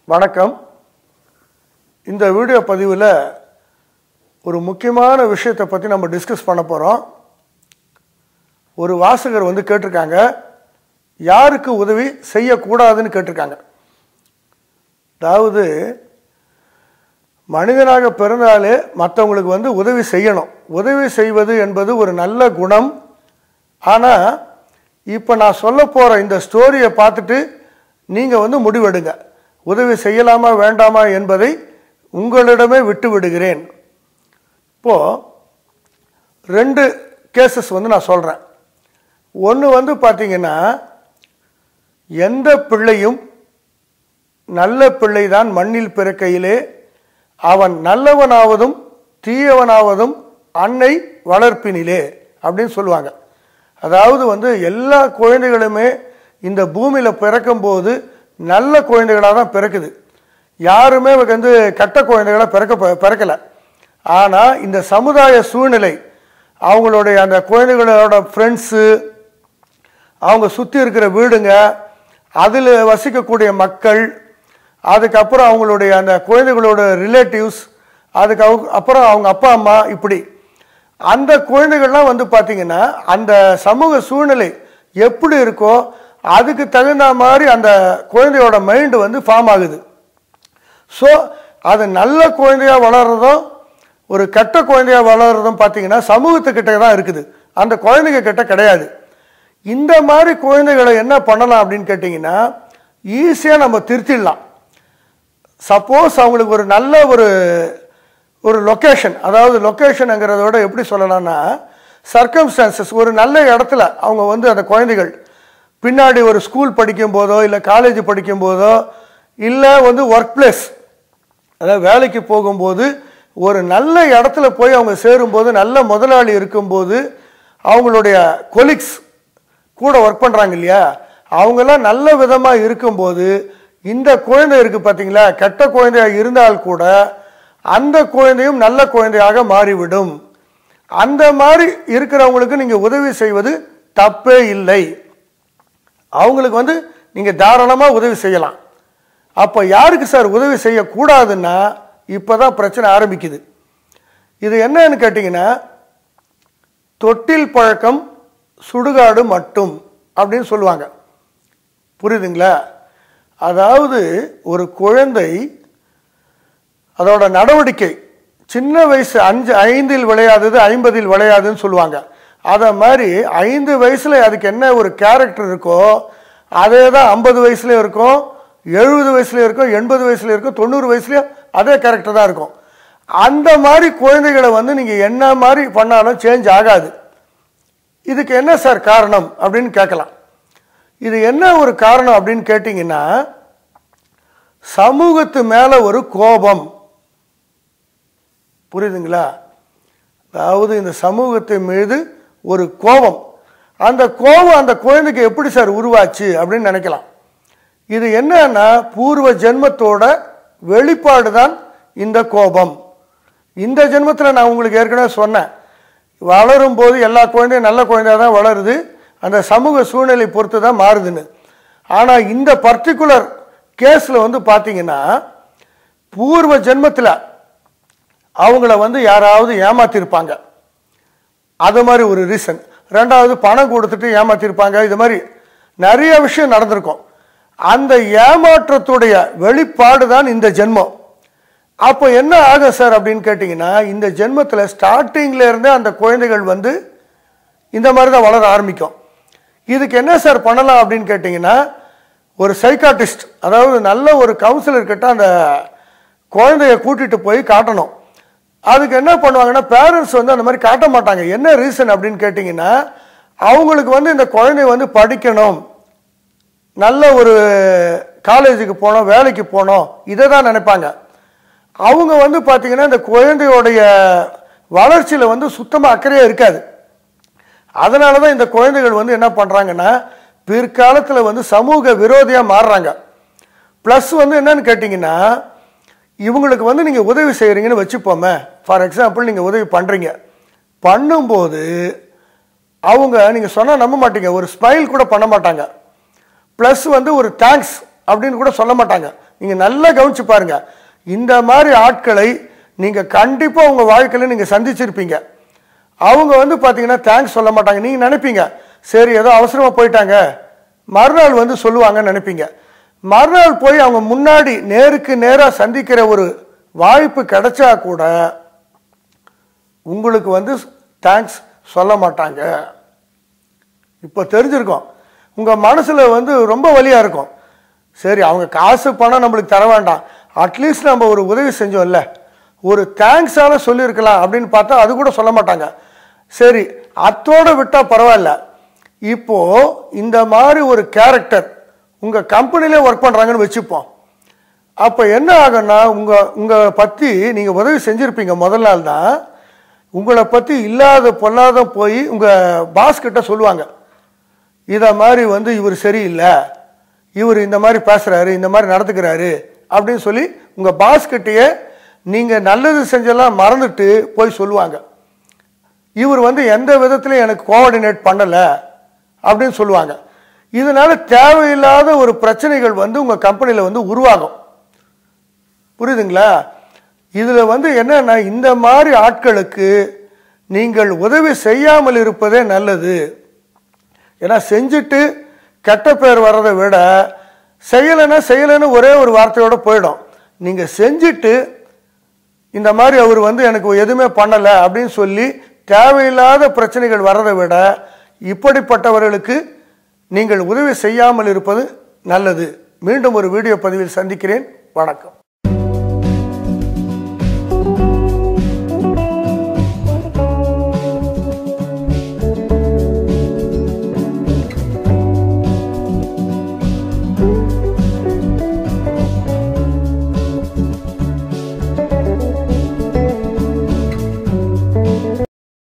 வணக்கம் இந்த வீடியோ பதிவில் ஒரு முக்கியமான விஷயத்தை பற்றி நம்ம டிஸ்கஸ் பண்ண போகிறோம் ஒரு வாசகர் வந்து கேட்டிருக்காங்க யாருக்கு உதவி செய்யக்கூடாதுன்னு கேட்டிருக்காங்க அதாவது மனிதனாக பிறந்தாலே மற்றவங்களுக்கு வந்து உதவி செய்யணும் உதவி செய்வது என்பது ஒரு நல்ல குணம் ஆனால் இப்போ நான் சொல்ல போகிற இந்த ஸ்டோரியை பார்த்துட்டு நீங்கள் வந்து முடிவெடுங்க உதவி செய்யலாமா வேண்டாமா என்பதை உங்களிடமே விட்டு விடுகிறேன் இப்போது ரெண்டு கேசஸ் வந்து நான் சொல்கிறேன் ஒன்று வந்து பார்த்தீங்கன்னா எந்த பிள்ளையும் நல்ல பிள்ளைதான் மண்ணில் பிறக்கையிலே அவன் நல்லவனாவதும் தீயவனாவதும் அன்னை வளர்ப்பினிலே அப்படின்னு சொல்லுவாங்க அதாவது வந்து எல்லா குழந்தைகளுமே இந்த பூமியில் பிறக்கும்போது நல்ல குழந்தைகளாக தான் பிறக்குது யாருமே வந்து கெட்ட குழந்தைகளாக பிறக்க பிறக்கலை ஆனால் இந்த சமுதாய சூழ்நிலை அவங்களுடைய அந்த குழந்தைகளோட ஃப்ரெண்ட்ஸு அவங்க சுற்றி இருக்கிற வீடுங்க அதில் வசிக்கக்கூடிய மக்கள் அதுக்கப்புறம் அவங்களுடைய அந்த குழந்தைகளோட ரிலேட்டிவ்ஸ் அதுக்கு அவங்க அப்புறம் அவங்க அப்பா அம்மா இப்படி அந்த குழந்தைகள்லாம் வந்து பார்த்திங்கன்னா அந்த சமூக சூழ்நிலை எப்படி இருக்கோ அதுக்கு தகுந்த மாதிரி அந்த குழந்தையோட மைண்டு வந்து ஃபார்ம் ஆகுது ஸோ அது நல்ல குழந்தையாக வளர்றதும் ஒரு கெட்ட குழந்தையாக வளர்றதும் பார்த்தீங்கன்னா சமூகத்துக்கிட்ட தான் இருக்குது அந்த குழந்தைங்க கிட்ட கிடையாது இந்த மாதிரி குழந்தைகளை என்ன பண்ணலாம் அப்படின்னு கேட்டிங்கன்னா ஈஸியாக நம்ம திருத்திடலாம் சப்போஸ் அவங்களுக்கு ஒரு நல்ல ஒரு ஒரு லொக்கேஷன் அதாவது லொக்கேஷனுங்கிறத விட எப்படி சொல்லலாம்னா சர்க்கம்ஸ்டான்சஸ் ஒரு நல்ல இடத்துல அவங்க வந்து அந்த குழந்தைகள் பின்னாடி ஒரு ஸ்கூல் படிக்கும் போதோ இல்லை காலேஜ் படிக்கும் போதோ இல்லை வந்து ஒர்க் பிளேஸ் அதாவது வேலைக்கு போகும்போது ஒரு நல்ல இடத்துல போய் அவங்க சேரும்போது நல்ல முதலாளி இருக்கும்போது அவங்களுடைய கொலிக்ஸ் கூட ஒர்க் பண்ணுறாங்க இல்லையா அவங்கெல்லாம் நல்ல விதமாக இருக்கும்போது இந்த குழந்தை இருக்குது பார்த்தீங்களா கெட்ட குழந்தையாக இருந்தால் கூட அந்த குழந்தையும் நல்ல குழந்தையாக மாறிவிடும் அந்த மாதிரி இருக்கிறவங்களுக்கு நீங்கள் உதவி செய்வது தப்பே இல்லை அவங்களுக்கு வந்து நீங்கள் தாராளமாக உதவி செய்யலாம் அப்போ யாருக்கு சார் உதவி செய்யக்கூடாதுன்னா இப்போ தான் பிரச்சனை ஆரம்பிக்குது இது என்னன்னு கேட்டிங்கன்னா தொட்டில் பழக்கம் சுடுகாடு மட்டும் அப்படின்னு சொல்லுவாங்க புரியுதுங்களா அதாவது ஒரு குழந்தை அதோட நடவடிக்கை சின்ன வயசு அஞ்சு ஐந்தில் விளையாதது ஐம்பதில் விளையாதுன்னு சொல்லுவாங்க அதை மாதிரி ஐந்து வயசில் அதுக்கு என்ன ஒரு கேரக்டர் இருக்கோ அதே தான் ஐம்பது வயசுலேயும் இருக்கும் எழுபது வயசுலேயும் இருக்கும் எண்பது வயசுலேயும் இருக்கும் தொண்ணூறு வயசுலேயும் அதே கேரக்டர் தான் இருக்கும் அந்த மாதிரி குழந்தைகளை வந்து நீங்கள் என்ன மாதிரி பண்ணாலும் சேஞ்ச் ஆகாது இதுக்கு என்ன சார் காரணம் அப்படின்னு கேட்கலாம் இது என்ன ஒரு காரணம் அப்படின்னு கேட்டிங்கன்னா சமூகத்து மேலே ஒரு கோபம் புரியுதுங்களா அதாவது இந்த சமூகத்தின் மீது ஒரு கோபம் அந்த கோபம் அந்த குழந்தைக்கு எப்படி சார் உருவாச்சு அப்படின்னு நினைக்கலாம் இது என்னன்னா பூர்வ ஜென்மத்தோட வெளிப்பாடு தான் இந்த கோபம் இந்த ஜென்மத்தில் நான் உங்களுக்கு ஏற்கனவே சொன்னேன் வளரும் போது எல்லா குழந்தையும் நல்ல குழந்தையாக தான் வளருது அந்த சமூக சூழ்நிலை பொறுத்து தான் மாறுதுன்னு ஆனால் இந்த பர்டிகுலர் கேஸில் வந்து பார்த்தீங்கன்னா பூர்வ ஜென்மத்தில் அவங்கள வந்து யாராவது ஏமாத்திருப்பாங்க அது மாதிரி ஒரு ரீசன் ரெண்டாவது பணம் கொடுத்துட்டு ஏமாத்திருப்பாங்க இது மாதிரி நிறைய விஷயம் நடந்திருக்கும் அந்த ஏமாற்றத்துடைய வெளிப்பாடு தான் இந்த ஜென்மம் அப்போ என்ன ஆகும் சார் அப்படின்னு கேட்டிங்கன்னா இந்த ஜென்மத்தில் ஸ்டார்டிங்கில் இருந்தே அந்த குழந்தைகள் வந்து இந்த மாதிரி தான் வளர ஆரம்பிக்கும் இதுக்கு என்ன சார் பண்ணலாம் அப்படின்னு கேட்டிங்கன்னா ஒரு சைக்காட்டிஸ்ட் அதாவது நல்ல ஒரு கவுன்சிலர் கிட்ட அந்த குழந்தைய கூட்டிகிட்டு போய் காட்டணும் அதுக்கு என்ன பண்ணுவாங்கன்னா பேரண்ட்ஸ் வந்து அந்த மாதிரி காட்ட மாட்டாங்க என்ன ரீசன் அப்படின்னு கேட்டிங்கன்னா அவங்களுக்கு வந்து இந்த குழந்தை வந்து படிக்கணும் நல்ல ஒரு காலேஜுக்கு போகணும் வேலைக்கு போகணும் இதை தான் நினைப்பாங்க அவங்க வந்து பார்த்திங்கன்னா இந்த குழந்தையோடைய வளர்ச்சியில் வந்து சுத்தமாக அக்கறையாக இருக்காது அதனால தான் இந்த குழந்தைகள் வந்து என்ன பண்ணுறாங்கன்னா பிற்காலத்தில் வந்து சமூக விரோதியாக மாறுறாங்க ப்ளஸ் வந்து என்னன்னு கேட்டிங்கன்னா இவங்களுக்கு வந்து நீங்கள் உதவி செய்கிறீங்கன்னு வச்சுப்போமே ஃபார் எக்ஸாம்பிள் நீங்கள் உதவி பண்ணுறீங்க பண்ணும்போது அவங்க நீங்கள் சொன்னால் நம்ப மாட்டீங்க ஒரு ஸ்மைல் கூட பண்ண மாட்டாங்க ப்ளஸ் வந்து ஒரு தேங்க்ஸ் அப்படின்னு கூட சொல்ல மாட்டாங்க நீங்கள் நல்லா கவனிச்சு பாருங்க இந்த மாதிரி ஆட்களை நீங்கள் கண்டிப்பாக உங்கள் வாழ்க்கையில் நீங்கள் சந்திச்சிருப்பீங்க அவங்க வந்து பார்த்தீங்கன்னா தேங்க்ஸ் சொல்ல மாட்டாங்க நீங்கள் நினைப்பீங்க சரி ஏதோ அவசரமாக போயிட்டாங்க மறுநாள் வந்து சொல்லுவாங்கன்னு நினைப்பீங்க மறுநாள் போய் அவங்க முன்னாடி நேருக்கு நேராக சந்திக்கிற ஒரு வாய்ப்பு கிடைச்சா கூட உங்களுக்கு வந்து தேங்க்ஸ் சொல்ல மாட்டாங்க இப்போ தெரிஞ்சிருக்கும் உங்கள் மனசில் வந்து ரொம்ப வலியாக இருக்கும் சரி அவங்க காசு பணம் நம்மளுக்கு தர வேண்டாம் அட்லீஸ்ட் நம்ம ஒரு உதவி செஞ்சோம்ல ஒரு தேங்க்ஸால சொல்லியிருக்கலாம் அப்படின்னு பார்த்தா அது கூட சொல்ல மாட்டாங்க சரி அத்தோடு விட்டால் பரவாயில்ல இப்போ இந்த மாதிரி ஒரு கேரக்டர் உங்கள் கம்பெனிலே ஒர்க் பண்ணுறாங்கன்னு வச்சுப்போம் அப்போ என்ன ஆகும்னா உங்கள் உங்களை பற்றி நீங்கள் உதவி செஞ்சுருப்பீங்க முதல் நாள் தான் உங்களை பற்றி இல்லாத பொல்லாத போய் உங்கள் பாஸ் கிட்ட சொல்லுவாங்க இதை மாதிரி வந்து இவர் சரியில்லை இவர் இந்த மாதிரி பேசுகிறாரு இந்த மாதிரி நடந்துக்கிறாரு அப்படின்னு சொல்லி உங்கள் பாஸ் கிட்டேயே நீங்கள் நல்லது செஞ்செல்லாம் மறந்துட்டு போய் சொல்லுவாங்க இவர் வந்து எந்த விதத்திலையும் எனக்கு கோஆர்டினேட் பண்ணலை அப்படின்னு சொல்லுவாங்க இதனால தேவையில்லாத ஒரு பிரச்சனைகள் வந்து உங்கள் கம்பெனியில் வந்து உருவாகும் புரியுதுங்களா இதில் வந்து என்னன்னா இந்த மாதிரி ஆட்களுக்கு நீங்கள் உதவி செய்யாமல் இருப்பதே நல்லது ஏன்னா செஞ்சுட்டு கெட்ட பேர் வர்றதை விட செய்யலைன்னா செய்யலைன்னு ஒரே ஒரு வார்த்தையோட போயிடும் நீங்கள் செஞ்சுட்டு இந்த மாதிரி அவர் வந்து எனக்கு எதுவுமே பண்ணலை அப்படின்னு சொல்லி தேவையில்லாத பிரச்சனைகள் வர்றதை விட இப்படிப்பட்டவர்களுக்கு நீங்கள் உதவி செய்யாமல் இருப்பது நல்லது மீண்டும் ஒரு வீடியோ பதிவில் சந்திக்கிறேன் வணக்கம்